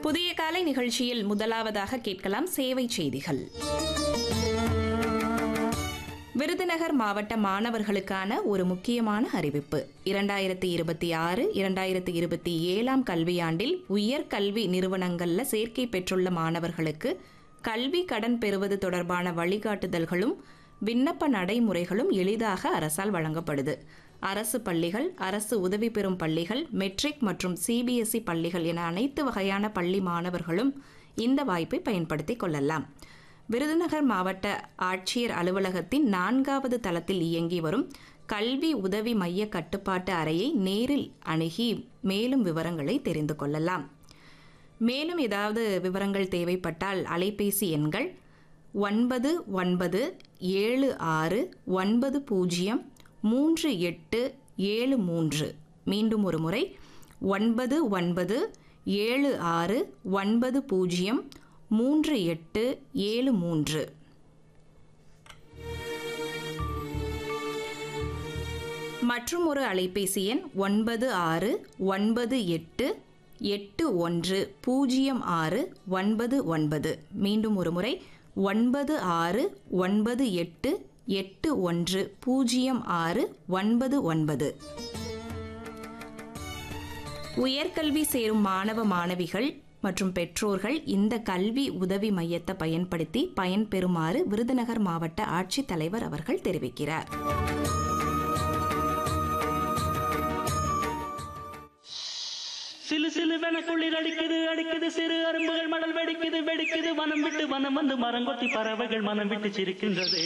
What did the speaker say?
புதிய காலை நிகழ்ச்சியில் முதலாவதாக கேட்கலாம் சேவை செய்திகள் விருதுநகர் மாவட்ட மாணவர்களுக்கான ஒரு முக்கியமான அறிவிப்பு இரண்டாயிரத்தி இருபத்தி ஆறு இரண்டாயிரத்தி இருபத்தி ஏழாம் கல்வியாண்டில் உயர்கல்வி நிறுவனங்கள்ல சேர்க்கை பெற்றுள்ள மாணவர்களுக்கு கல்வி கடன் பெறுவது தொடர்பான வழிகாட்டுதல்களும் விண்ணப்ப நடைமுறைகளும் எளிதாக அரசால் வழங்கப்படுது அரசு பள்ளிகள் அரசு உதவி பெறும் பள்ளிகள் மெட்ரிக் மற்றும் சிபிஎஸ்இ பள்ளிகள் என அனைத்து வகையான பள்ளி மாணவர்களும் இந்த வாய்ப்பை பயன்படுத்திக் கொள்ளலாம் விருதுநகர் மாவட்ட ஆட்சியர் அலுவலகத்தின் நான்காவது தளத்தில் இயங்கி வரும் கல்வி உதவி மைய கட்டுப்பாட்டு அறையை நேரில் அணுகி மேலும் விவரங்களை தெரிந்து கொள்ளலாம் மேலும் ஏதாவது விவரங்கள் தேவைப்பட்டால் அலைபேசி எண்கள் ஒன்பது ஒன்பது ஏழு ஆறு ஒன்பது பூஜ்ஜியம் மூன்று எட்டு ஏழு மூன்று மீண்டும் ஒரு முறை ஒன்பது ஒன்பது ஏழு ஆறு ஒன்பது பூஜ்ஜியம் மூன்று எட்டு ஏழு மூன்று மற்றும் ஒரு அலைபேசி எண் ஒன்பது ஆறு ஒன்பது எட்டு எட்டு ஒன்று பூஜ்ஜியம் ஆறு ஒன்பது ஒன்பது மீண்டும் ஒரு முறை ஒன்பது ஆறு ஒன்பது எட்டு எட்டு ஒன்று பூஜ்ஜியம் ஆறு ஒன்பது ஒன்பது உயர்கல்வி சேரும் மாணவ மாணவிகள் மற்றும் பெற்றோர்கள் இந்த கல்வி உதவி மையத்தை பயன்படுத்தி பயன்பெறுமாறு விருதுநகர் மாவட்ட ஆட்சித்தலைவர் அவர்கள் தெரிவிக்கிறார் சிலு சிலுவென குளிர் அடிக்குது அடிக்குது சிறு அரும்புகள் மடல் வெடிக்குது வெடிக்குது வனம் விட்டு வனம் வந்து மரங்கொத்தி பறவைகள் மனம் விட்டு சிரிக்கின்றது